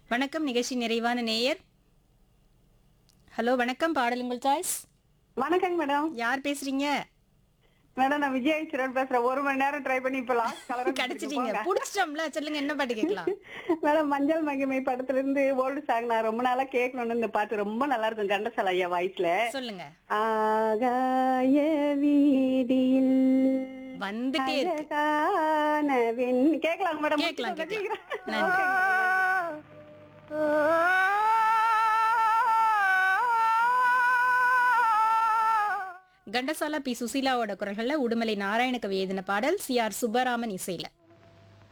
வணக்கம் நிகழ்ச்சி நிறைவான நேயர் ஹலோ வணக்கம் பாடல் உங்கள் சாய்ஸ் வணக்கங்க மேடம் யார் பேசுறீங்க மேடம் நான் விஜய் சிரன் பேசுறேன் ஒரு மணி நேரம் ட்ரை பண்ணி இப்ப லாஸ்ட் கலர் கிடைச்சிட்டீங்க புடிச்சிட்டோம்ல சொல்லுங்க என்ன பாட்டு கேட்கலாம் மேடம் மஞ்சள் மகிமை படத்துல இருந்து ஓல்டு சாங் நான் ரொம்ப நாளா கேட்கணும்னு இந்த பாட்டு ரொம்ப நல்லா இருக்கும் கண்டசால ஐயா வாய்ஸ்ல சொல்லுங்க ஆகாய வீதியில் வந்துட்டே இருக்கு அழகான வெண் கேட்கலாம் மேடம் கேட்கலாம், கேட்கலாம். கண்டசாலா பி சுசீலாவோட குரல்கள்ல உடுமலை நாராயண கவி எழுதின பாடல் சி ஆர் சுப்பராமன் இசையில